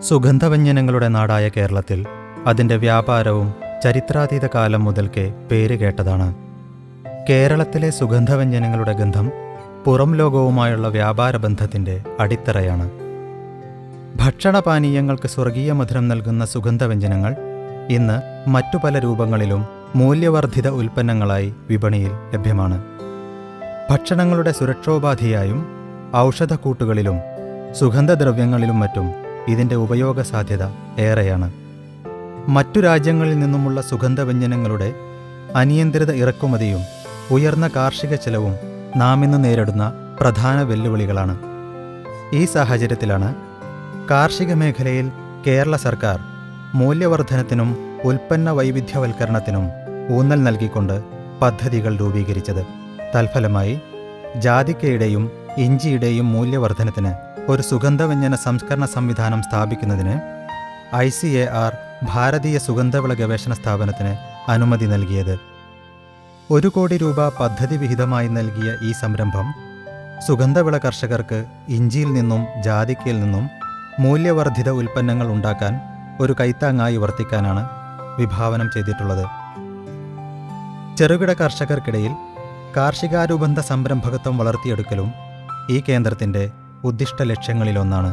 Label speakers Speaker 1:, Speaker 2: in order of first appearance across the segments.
Speaker 1: സുഗന്ധവ്യഞ്ജനങ്ങളുടെ നാടായ കേരളത്തിൽ അതിൻ്റെ വ്യാപാരവും ചരിത്രാതീത കാലം മുതൽക്കേ പേര് കേട്ടതാണ് കേരളത്തിലെ സുഗന്ധവ്യഞ്ജനങ്ങളുടെ ഗന്ധം പുറം ലോകവുമായുള്ള വ്യാപാര ബന്ധത്തിൻ്റെ അടിത്തറയാണ് ഭക്ഷണപാനീയങ്ങൾക്ക് സ്വർഗീയ മധുരം നൽകുന്ന സുഗന്ധവ്യഞ്ജനങ്ങൾ ഇന്ന് മറ്റു പല രൂപങ്ങളിലും മൂല്യവർദ്ധിത ഉൽപ്പന്നങ്ങളായി വിപണിയിൽ ലഭ്യമാണ് ഭക്ഷണങ്ങളുടെ സുരക്ഷോപാധിയായും ഔഷധക്കൂട്ടുകളിലും സുഗന്ധദ്രവ്യങ്ങളിലും മറ്റും ഇതിൻ്റെ ഉപയോഗ സാധ്യത ഏറെയാണ് മറ്റു രാജ്യങ്ങളിൽ നിന്നുമുള്ള സുഗന്ധവ്യഞ്ജനങ്ങളുടെ അനിയന്ത്രിത ഇറക്കുമതിയും ഉയർന്ന കാർഷിക ചെലവും നാം ഇന്ന് നേരിടുന്ന പ്രധാന വെല്ലുവിളികളാണ് ഈ സാഹചര്യത്തിലാണ് കാർഷിക മേഖലയിൽ കേരള സർക്കാർ മൂല്യവർദ്ധനത്തിനും ഉൽപ്പന്ന വൈവിധ്യവൽക്കരണത്തിനും ഊന്നൽ നൽകിക്കൊണ്ട് പദ്ധതികൾ രൂപീകരിച്ചത് തൽഫലമായി ജാതിക്കയുടെയും ഇഞ്ചിയുടെയും മൂല്യവർദ്ധനത്തിന് ഒരു സുഗന്ധവ്യഞ്ജന സംസ്കരണ സംവിധാനം സ്ഥാപിക്കുന്നതിന് ഐ സി എ ആർ ഭാരതീയ സുഗന്ധവിള ഗവേഷണ സ്ഥാപനത്തിന് അനുമതി നൽകിയത് ഒരു കോടി രൂപ പദ്ധതി വിഹിതമായി നൽകിയ ഈ സംരംഭം സുഗന്ധവിള കർഷകർക്ക് ഇഞ്ചിയിൽ നിന്നും ജാതിക്കയിൽ നിന്നും മൂല്യവർദ്ധിത ഉൽപ്പന്നങ്ങൾ ഉണ്ടാക്കാൻ ഒരു കൈത്താങ്ങായി വർത്തിക്കാനാണ് വിഭാവനം ചെയ്തിട്ടുള്ളത് ചെറുകിട കർഷകർക്കിടയിൽ കാർഷികാനുബന്ധ സംരംഭകത്വം വളർത്തിയെടുക്കലും ഈ കേന്ദ്രത്തിൻ്റെ ഉദ്ദിഷ്ട ലക്ഷ്യങ്ങളിലൊന്നാണ്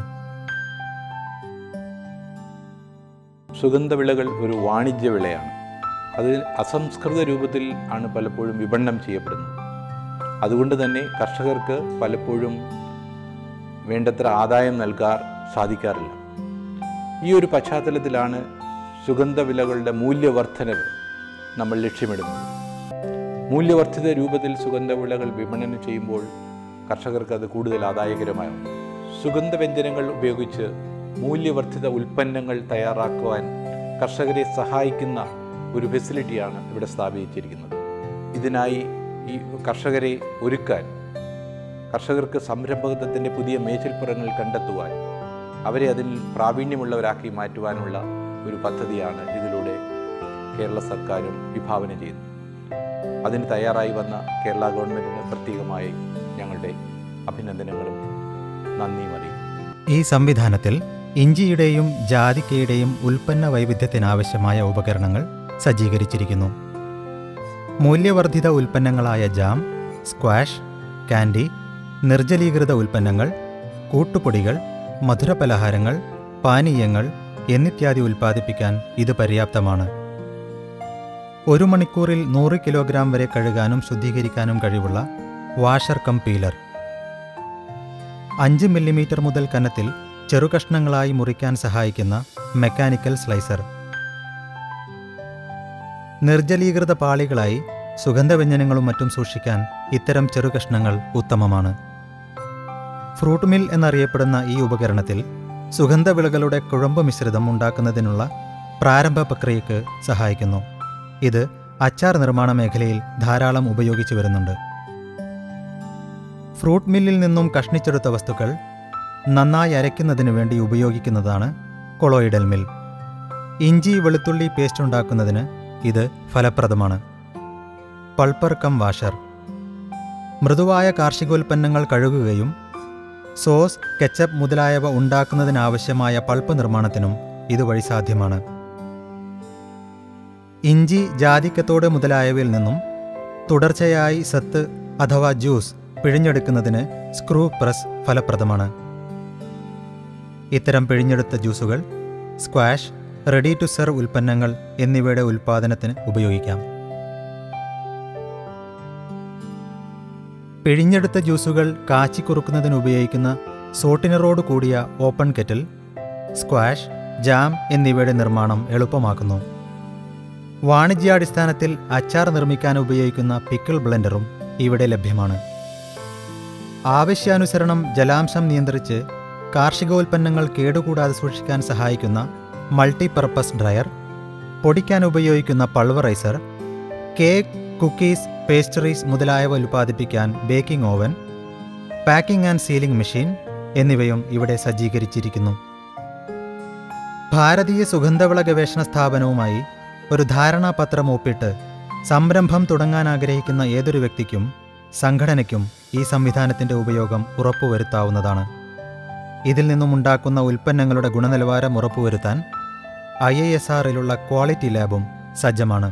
Speaker 2: സുഗന്ധവിളകൾ ഒരു വാണിജ്യ വിളയാണ് അത് അസംസ്കൃത രൂപത്തിൽ ആണ് പലപ്പോഴും വിപണനം ചെയ്യപ്പെടുന്നത് അതുകൊണ്ട് തന്നെ കർഷകർക്ക് പലപ്പോഴും വേണ്ടത്ര ആദായം നൽകാൻ സാധിക്കാറില്ല ഈ ഒരു പശ്ചാത്തലത്തിലാണ് സുഗന്ധവിളകളുടെ മൂല്യവർദ്ധനവ് നമ്മൾ ലക്ഷ്യമിടുന്നത് മൂല്യവർദ്ധിത രൂപത്തിൽ സുഗന്ധവിളകൾ വിപണനം ചെയ്യുമ്പോൾ കർഷകർക്ക് അത് കൂടുതൽ ആദായകരമാകും സുഗന്ധവ്യഞ്ജനങ്ങൾ ഉപയോഗിച്ച് മൂല്യവർദ്ധിത ഉൽപ്പന്നങ്ങൾ തയ്യാറാക്കുവാൻ കർഷകരെ സഹായിക്കുന്ന ഒരു ഫെസിലിറ്റിയാണ് ഇവിടെ സ്ഥാപിച്ചിരിക്കുന്നത് ഇതിനായി ഈ കർഷകരെ ഒരുക്കാൻ കർഷകർക്ക് സംരംഭകത്വത്തിൻ്റെ പുതിയ മേച്ചിൽപ്പുറങ്ങൾ കണ്ടെത്തുവാൻ അവരെ അതിൽ പ്രാവീണ്യമുള്ളവരാക്കി മാറ്റുവാനുള്ള ഒരു പദ്ധതിയാണ് ഇതിലൂടെ കേരള സർക്കാരും വിഭാവന ചെയ്യുന്നത് അതിന് തയ്യാറായി വന്ന കേരള ഗവൺമെൻറ്റിന് പ്രത്യേകമായി ഞങ്ങളുടെ അഭിനന്ദനങ്ങളും നന്ദിയും അറിയിക്കും
Speaker 1: ഈ സംവിധാനത്തിൽ ഇഞ്ചിയുടെയും ജാതിക്കയുടെയും ഉൽപ്പന്ന വൈവിധ്യത്തിനാവശ്യമായ ഉപകരണങ്ങൾ സജ്ജീകരിച്ചിരിക്കുന്നു മൂല്യവർദ്ധിത ഉൽപ്പന്നങ്ങളായ ജാം സ്ക്വാഷ് കാൻഡി നിർജ്ജലീകൃത ഉൽപ്പന്നങ്ങൾ കൂട്ടുപൊടികൾ മധുരപലഹാരങ്ങൾ പാനീയങ്ങൾ എന്നിത്യാദി ഉൽപ്പാദിപ്പിക്കാൻ ഇത് പര്യാപ്തമാണ് ഒരു മണിക്കൂറിൽ നൂറ് കിലോഗ്രാം വരെ കഴുകാനും ശുദ്ധീകരിക്കാനും കഴിവുള്ള വാഷർ കം പീലർ അഞ്ച് മില്ലിമീറ്റർ മുതൽ കനത്തിൽ ചെറുകഷ്ണങ്ങളായി മുറിക്കാൻ സഹായിക്കുന്ന മെക്കാനിക്കൽ സ്ലൈസർ നിർജ്ജലീകൃത പാളികളായി സുഗന്ധവ്യഞ്ജനങ്ങളും മറ്റും സൂക്ഷിക്കാൻ ഇത്തരം ചെറുകഷ്ണങ്ങൾ ഉത്തമമാണ് ഫ്രൂട്ട് മിൽ എന്നറിയപ്പെടുന്ന ഈ ഉപകരണത്തിൽ സുഗന്ധവിളകളുടെ കുഴമ്പ് മിശ്രിതം ഉണ്ടാക്കുന്നതിനുള്ള പ്രാരംഭ പ്രക്രിയക്ക് സഹായിക്കുന്നു ഇത് അച്ചാർ നിർമ്മാണ മേഖലയിൽ ധാരാളം ഉപയോഗിച്ചു വരുന്നുണ്ട് ഫ്രൂട്ട് മില്ലിൽ നിന്നും കഷ്ണിച്ചെടുത്ത വസ്തുക്കൾ നന്നായി അരയ്ക്കുന്നതിന് വേണ്ടി ഉപയോഗിക്കുന്നതാണ് കൊളോയിഡൽ മിൽ ഇഞ്ചി വെളുത്തുള്ളി പേസ്റ്റ് ഉണ്ടാക്കുന്നതിന് ഇത് ഫലപ്രദമാണ് പൾപ്പർ കം വാഷർ മൃദുവായ കാർഷികോൽപ്പന്നങ്ങൾ കഴുകുകയും സോസ് കെച്ചപ്പ് മുതലായവ ഉണ്ടാക്കുന്നതിനാവശ്യമായ പൾപ്പ് നിർമ്മാണത്തിനും ഇതുവഴി സാധ്യമാണ് ഇഞ്ചി ജാതിക്കത്തോട് മുതലായവയിൽ നിന്നും തുടർച്ചയായി സത്ത് അഥവാ ജ്യൂസ് പിഴിഞ്ഞെടുക്കുന്നതിന് സ്ക്രൂ പ്രസ് ഫലപ്രദമാണ് ഇത്തരം പിഴിഞ്ഞെടുത്ത ജ്യൂസുകൾ സ്ക്വാഷ് റെഡി ടു സെർവ് ഉൽപ്പന്നങ്ങൾ എന്നിവയുടെ ഉൽപ്പാദനത്തിന് ഉപയോഗിക്കാം പിഴിഞ്ഞെടുത്ത ജ്യൂസുകൾ കാച്ചിക്കുറുക്കുന്നതിന് ഉപയോഗിക്കുന്ന സോട്ടിനറോട് കൂടിയ ഓപ്പൺ കെറ്റിൽ സ്ക്വാഷ് ജാം എന്നിവയുടെ നിർമ്മാണം എളുപ്പമാക്കുന്നു വാണിജ്യാടിസ്ഥാനത്തിൽ അച്ചാർ നിർമ്മിക്കാൻ ഉപയോഗിക്കുന്ന പിക്കിൾ ബ്ലെൻഡറും ഇവിടെ ലഭ്യമാണ് ആവശ്യാനുസരണം ജലാംശം നിയന്ത്രിച്ച് കാർഷികോൽപ്പന്നങ്ങൾ കേടുകൂടാതെ സൂക്ഷിക്കാൻ സഹായിക്കുന്ന മൾട്ടിപർപ്പസ് ഡ്രയർ പൊടിക്കാൻ ഉപയോഗിക്കുന്ന പൾവറൈസർ കേക്ക് കുക്കീസ് പേസ്ട്രീസ് മുതലായവ ഉൽപ്പാദിപ്പിക്കാൻ baking oven packing and sealing machine എന്നിവയും ഇവിടെ സജ്ജീകരിച്ചിരിക്കുന്നു ഭാരതീയ സുഗന്ധവിള ഗവേഷണ സ്ഥാപനവുമായി ഒരു ധാരണാപത്രം ഒപ്പിട്ട് സംരംഭം തുടങ്ങാൻ ആഗ്രഹിക്കുന്ന ഏതൊരു വ്യക്തിക്കും സംഘടനയ്ക്കും ഈ സംവിധാനത്തിൻ്റെ ഉപയോഗം ഉറപ്പുവരുത്താവുന്നതാണ് ഇതിൽ നിന്നുമുണ്ടാക്കുന്ന ഉൽപ്പന്നങ്ങളുടെ ഗുണനിലവാരം ഉറപ്പുവരുത്താൻ ഐ ഐ എസ് ആറിലുള്ള ക്വാളിറ്റി ലാബും സജ്ജമാണ്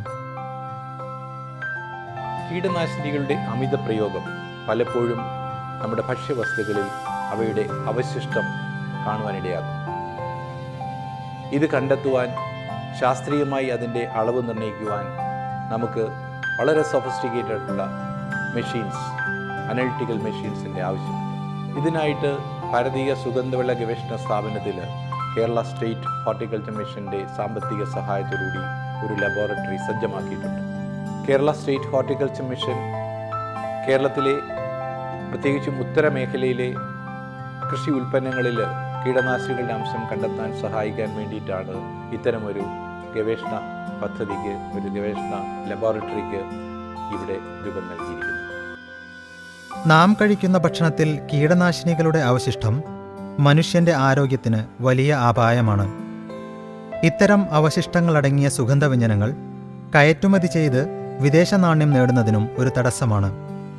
Speaker 2: കീടനാശിനികളുടെ അമിത പ്രയോഗം പലപ്പോഴും നമ്മുടെ ഭക്ഷ്യവസ്തുക്കളിൽ അവയുടെ അവശിഷ്ടം കാണുവാനിടയാക്കും ഇത് കണ്ടെത്തുവാൻ ശാസ്ത്രീയമായി അതിൻ്റെ അളവ് നിർണ്ണയിക്കുവാൻ നമുക്ക് വളരെ സൊഫിസ്റ്റിക്കേറ്റഡ് ആയിട്ടുള്ള മെഷീൻസ് അനലിറ്റിക്കൽ മെഷീൻസിൻ്റെ ആവശ്യമുണ്ട് ഇതിനായിട്ട് ഭാരതീയ സുഗന്ധവിള ഗവേഷണ സ്ഥാപനത്തിൽ കേരള സ്റ്റേറ്റ് ഹോർട്ടിക്കൾച്ചർ മിഷൻ്റെ സാമ്പത്തിക സഹായത്തോടുകൂടി ഒരു ലബോറട്ടറി സജ്ജമാക്കിയിട്ടുണ്ട് കേരള സ്റ്റേറ്റ് ഹോർട്ടിക്കൾച്ചർ മിഷൻ കേരളത്തിലെ പ്രത്യേകിച്ചും ഉത്തരമേഖലയിലെ കൃഷി ഉൽപ്പന്നങ്ങളിൽ കീടനാശിനികളുടെ അംശം കണ്ടെത്താൻ സഹായിക്കാൻ വേണ്ടിയിട്ടാണ് ഇത്തരമൊരു ഗവേഷണ പദ്ധതിക്ക് ഒരു ഗവേഷണ ലബോറട്ടറിക്ക് ഇവിടെ രൂപം നൽകിയിരിക്കുന്നത്
Speaker 1: നാം കഴിക്കുന്ന ഭക്ഷണത്തിൽ കീടനാശിനികളുടെ അവശിഷ്ടം മനുഷ്യന്റെ ആരോഗ്യത്തിന് വലിയ അപായമാണ് ഇത്തരം അവശിഷ്ടങ്ങളടങ്ങിയ സുഗന്ധവ്യഞ്ജനങ്ങൾ കയറ്റുമതി ചെയ്ത് വിദേശ നാണ്യം നേടുന്നതിനും ഒരു തടസ്സമാണ്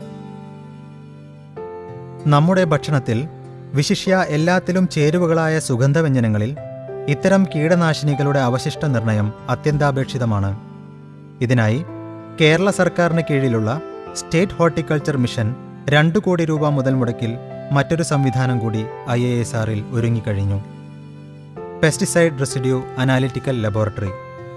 Speaker 1: നമ്മുടെ ഭക്ഷണത്തിൽ വിശിഷ്യ എല്ലാത്തിലും ചേരുവകളായ സുഗന്ധവ്യഞ്ജനങ്ങളിൽ ഇത്തരം കീടനാശിനികളുടെ അവശിഷ്ട നിർണയം അത്യന്താപേക്ഷിതമാണ് ഇതിനായി കേരള സർക്കാരിന് കീഴിലുള്ള സ്റ്റേറ്റ് ഹോർട്ടിക്കൾച്ചർ മിഷൻ രണ്ടു കോടി രൂപ മുതൽ മുടക്കിൽ മറ്റൊരു സംവിധാനം കൂടി ഐ എ എസ് ആറിൽ ഒരുങ്ങിക്കഴിഞ്ഞു പെസ്റ്റിസൈഡ് റെസിഡ്യൂ അനാലിറ്റിക്കൽ ലബോറട്ടറി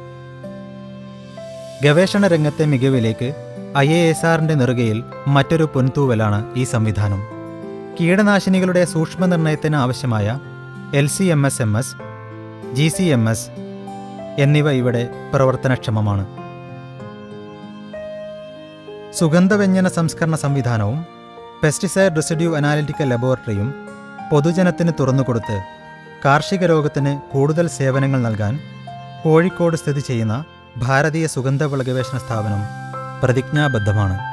Speaker 1: ഗവേഷണ രംഗത്തെ മികവിലേക്ക് ഐ എ എസ് ആറിന്റെ നെറുകയിൽ മറ്റൊരു പൊൻതൂവലാണ് ഈ സംവിധാനം കീടനാശിനികളുടെ സൂക്ഷ്മനിർണയത്തിന് ആവശ്യമായ L C M S M S G C M S എന്നിവ ഇവിടെ പ്രവർത്തനക്ഷമമാണ് സുഗന്ധവ്യഞ്ജന സംസ്കരണ സംവിധാനവും പെസ്റ്റിസൈഡ് റെസിഡ്യൂ അനാലിറ്റിക്കൽ ലബോറട്ടറിയും പൊതുജനത്തിന് തുറന്നുകൊടുത്ത് കാർഷിക രോഗത്തിന് കൂടുതൽ സേവനങ്ങൾ നൽകാൻ കോഴിക്കോട് സ്ഥിതി ചെയ്യുന്ന ഭാരതീയ സുഗന്ധവിള ഗവേഷണ സ്ഥാപനം പ്രതിജ്ഞാബദ്ധമാണ്